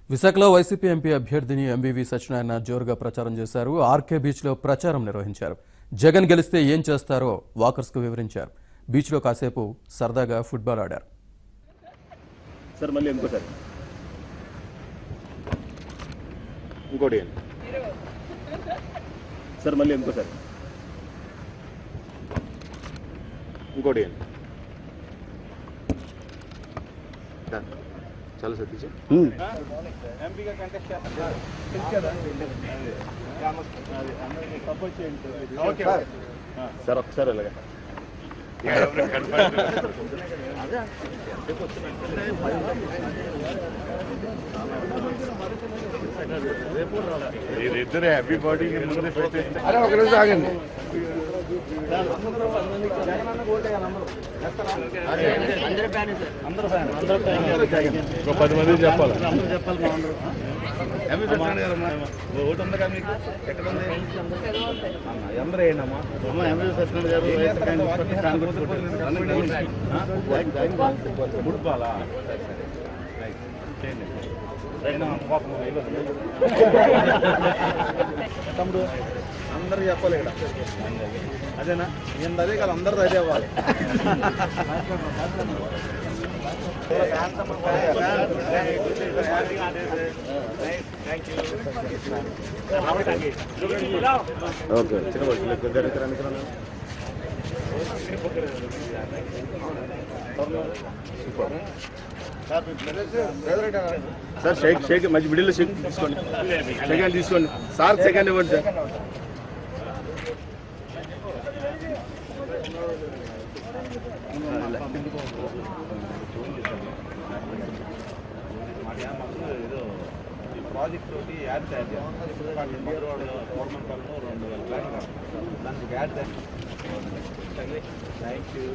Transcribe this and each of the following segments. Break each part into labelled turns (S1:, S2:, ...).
S1: విశాఖలో YCP MP అభ్యర్థిని MBV Satyanarayana జోరుగా ప్రచారం చేశారు ఆర్కే బీచ్లో ప్రచారం నిర్వహించారు జగన్ గెలిస్తే ఏం చేస్తారో వాకర్స్కు వివరించారు బీచ్లో కాసేపు సరదాగా ఫుట్బాల్ ఆడారు
S2: సార్ మళ్ళీ ఇంకోసారి ఇంకోటి వేయండి. సార్ మళ్ళీ ఇంకోసారి ఇంకోటి వేయండి. డన్. చాలా సతీష్ ఎంపీగా కంటెస్ట్ సార్ ఒకసారి అలాగా
S3: ఇద్దరు హ్యాపీ బాడీ ముందే పెట్టేస్తే
S4: అరే ఒక నిమిషం ఆగండి
S3: ఒక పది మంది చెప్పాలి
S2: ఎంపీ సత్యనారాయణ గారు అమ్మా. ఓటు ఉందిగా మీకు ఎక్కడ ఉంది అందరూ ఏంటమ్మా అమ్మ MP Satyanarayana garu YSR Congress party Congress party. ఫుట్బాలా చేయండి. రైట్ అమ్మా, కోపం అయిపోతుంది. తమ్ముడు అందరు చెప్పాలి ఇక్కడ అదేనా నేను అదే కదా అందరు అదే అవ్వాలి ఓకే చిన్న దగ్గర సార్ షేక్ షేక్ మంచి మిడిల్లో షేక్ తీసుకోండి సెకండ్ తీసుకోండి సార్ సెకండ్ ఇవ్వండి సార్
S3: ప్రాజెక్ట్ తోటి యాడ్ తయారు చేయాలి ఇండియర్ వాడు గవర్నమెంట్ వాళ్ళు రెండు వేల ప్లాన్ దానికి యాడ్ థ్యాంక్ యూ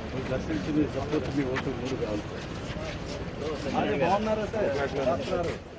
S3: దర్శించి మీ సపోర్ట్ మీ ఓటు మూడు కావాలి బాగున్నారా సార్